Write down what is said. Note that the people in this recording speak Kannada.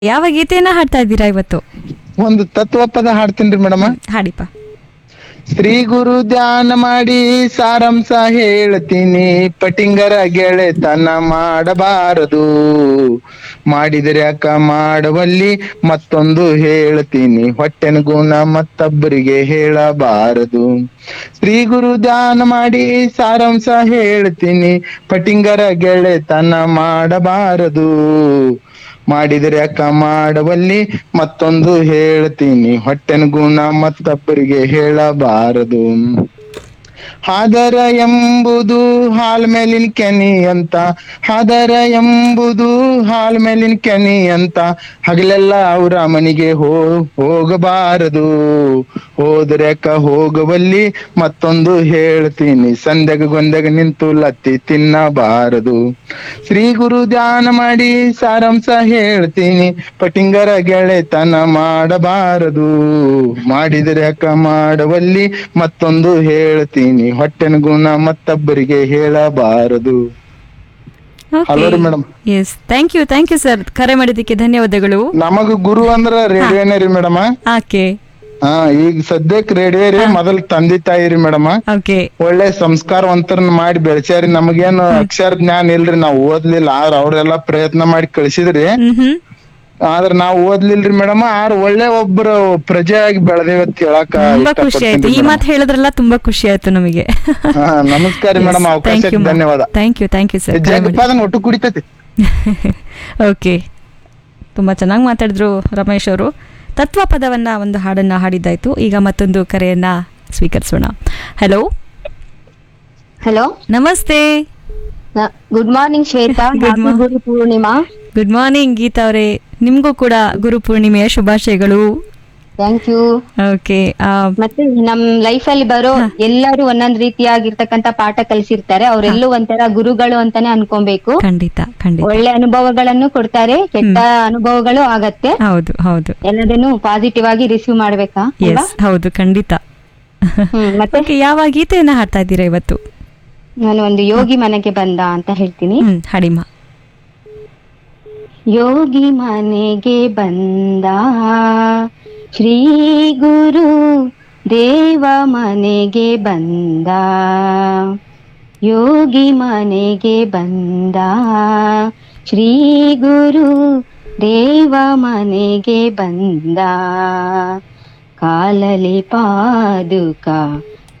ಯಾವ ಗೀತೆಯನ್ನ ಹಾಡ್ತಾ ಇದ್ದೀರಾ ಇವತ್ತು ಒಂದು ತತ್ವ ಪದ ಹಾಡ್ತೀನಿ ಮೇಡಮ್ ಹಾಡಿಪ್ಪ ಶ್ರೀ ಗುರು ಧ್ಯಾನ ಮಾಡಿ ಸಾರಾಂಶ ಹೇಳ್ತೀನಿ ಪಟಿಂಗರ ಗೆಳೆತನ ಮಾಡಬಾರದು ಮಾಡಿದರೆ ಅಕ್ಕ ಮಾಡುವಲ್ಲಿ ಮತ್ತೊಂದು ಹೇಳ್ತೀನಿ ಹೊಟ್ಟೆನ ಗುಣ ಮತ್ತೊಬ್ಬರಿಗೆ ಹೇಳಬಾರದು ಶ್ರೀ ಗುರು ಧ್ಯಾನ ಮಾಡಿ ಸಾರಾಂಶ ಹೇಳ್ತೀನಿ ಪಟಿಂಗರ ಗೆಳೆತನ ಮಾಡಬಾರದು ಮಾಡಿದರೆ ಅಕ್ಕ ಮಾಡುವಲ್ಲಿ ಮತ್ತೊಂದು ಹೇಳ್ತೀನಿ ಹೊಟ್ಟೆನ ಗುಣ ಮತ್ತೊಬ್ಬರಿಗೆ ಹೇಳಬಾರದು ಹಾದರ ಎಂಬುದು ಹಾಲ್ ಮೇಲಿನ ಕೆನಿ ಅಂತ ಹಾದರ ಎಂಬುದು ಹಾಲ್ ಮೇಲಿನ ಕೆನಿ ಅಂತ ಹಗಲೆಲ್ಲ ಅವರ ಮನೆಗೆ ಹೋ ಹೋಗಬಾರದು ಹೋದ್ರೆ ಅಕ್ಕ ಹೋಗುವಲ್ಲಿ ಮತ್ತೊಂದು ಹೇಳ್ತೀನಿ ಸಂದೆಗ ಗೊಂದೆಗ ನಿಂತು ಲತ್ತಿ ತಿನ್ನಬಾರದು ಶ್ರೀ ಗುರು ಧ್ಯಾನ ಮಾಡಿ ಸಾರಾಂಶ ಹೇಳ್ತೀನಿ ಪಟಿಂಗರ ಗೆಳೆತನ ಮಾಡಬಾರದು ಮಾಡಿದರೆ ಅಕ್ಕ ಮಾಡುವಲ್ಲಿ ಮತ್ತೊಂದು ಹೇಳ್ತೀನಿ ಹೊಟ್ಟೆನ ಗುಣ ಮತ್ತೊಬ್ಬರಿಗೆ ಹೇಳಬಾರದು ಹಲೋ ರೀ madam yes thank you thank you sir ಕರೆ ಮಾಡಿದ್ದಕ್ಕೆ ಧನ್ಯವಾದಗಳು ನಮಗ ಗುರು ಅಂದ್ರ ರೇಡಿಯೋನೇ ರೀ ಮೇಡಮ್ ಓಕೆ ಹಾ ಈಗ ಸದ್ಯಕ್ ರೇಡಿಯೋ ರೀ ಮೊದಲ್ ತಂದೆ ತಾಯಿ ರೀ ಮೇಡಮ್ ಓಕೆ ಒಳ್ಳೆ ಸಂಸ್ಕಾರವಂತರನ್ನ ಮಾಡಿ ಬೆಳೆಸ್ಯಾರಿ ನಮಗೇನು ಅಕ್ಷರ ಜ್ಞಾನ ಇಲ್ರಿ ನಾವ್ ಓದ್ಲಿಲ್ಲ ಆದ್ರ ಅವ್ರೆಲ್ಲಾ ಪ್ರಯತ್ನ ಮಾಡಿ ಕಳ್ಸಿದ್ರಿ ಹ್ಮ್ ಹ್ಮ್ ಆದ್ರ ನಾವ್ ಓದ್ಲಿಲ್ರಿ ಮೇಡಮ್ ಆರ್ ಒಳ್ಳೆ ಒಬ್ರು ಪ್ರಜೆ ಆಗಿ ಬೆಳೆದೇವಿ ಅಂತ ಹೇಳಾಕ ತುಂಬಾ ಖುಷಿ ಆಯ್ತು ಈ ಮಾತು ಹೇಳಿದ್ರಲ್ಲ ತುಂಬಾ ಖುಷಿ ಆಯ್ತು ನಮಗೆ ಹಾ ನಮಸ್ಕಾರ ಮೇಡಮ್ ಅವಕಾಶಕ್ಕೆ ಧನ್ಯವಾದ thank you thank you sir ಜಗಪಾದನ್ ಒಟ್ಟು ಕುಡಿತೈತಿ ಓಕೆ ತುಂಬ ಚೆನ್ನಾಗಿ ಮಾತಾಡಿದ್ರು ರಮೇಶ್ ಅವರು ತತ್ವ ಪದವನ್ನ ಒಂದು ಹಾಡನ್ನ ಹಾಡಿದ್ದಾಯ್ತು ಈಗ ಮತ್ತೊಂದು ಕರೆಯನ್ನ ಸ್ವೀಕರಿಸೋಣ ಹಲೋ ಹಲೋ ನಮಸ್ತೆ good morning Shweta Good Happy morning. Guru Purnima good morning Geetha ಅವರೇ ನಿಮಗೂ ಕೂಡ ಗುರು ಪೂರ್ಣಿಮೆಯ ಶುಭಾಶಯಗಳು ಥ್ಯಾಂಕ್ ಯು ಓಕೆ ಮತ್ತೆ ನಮ್ ಲೈಫ್ ಅಲ್ಲಿ ಬರೋ ಎಲ್ಲರೂ ಒಂದೊಂದ್ ರೀತಿಯಾಗಿರ್ತಕ್ಕಂತ ಪಾಠ ಕಲಿಸಿರ್ತಾರೆ ಅವರೆಲ್ಲೂ ಒಂಥರ ಗುರುಗಳು ಅಂತಾನೆ ಅನ್ಕೊಬೇಕು ಖಂಡಿತ ಖಂಡಿತ ಒಳ್ಳೆ ಅನುಭವಗಳನ್ನು ಕೊಡ್ತಾರೆ ಕೆಟ್ಟ ಅನುಭವಗಳು ಆಗತ್ತೆ ಹೌದು ಹೌದು ಎಲ್ಲದನ್ನು ಪಾಸಿಟಿವ್ ಆಗಿ ರಿಸೀವ್ ಮಾಡ್ಬೇಕಾ ಅಲ್ವಾ? ಎಸ್ ಹೌದು ಖಂಡಿತ ಹ್ಮ್ ಮತ್ತೆ ಓಕೆ ಯಾವ ಗೀತೆಯನ್ನ ಹಾಡ್ತಾ ಇದ್ದೀರಾ ಇವತ್ತು ನಾನು ಒಂದು ಯೋಗಿ ಮನೆಗೆ ಬಂದ ಅಂತ ಹೇಳ್ತೀನಿ ಹ್ಮ್ ಹಾಡಿಮ್ಮ ಯೋಗಿ ಮನೆಗೆ ಬಂದ ಶ್ರೀ ಗುರು ದೇವ ಮನೆಗೆ ಬಂದ ಯೋಗಿ ಮನೆಗೆ ಬಂದ ಶ್ರೀ ಗುರು ದೇವ ಮನೆಗೆ ಬಂದ ಕಾಲಲಿ ಪಾದುಕ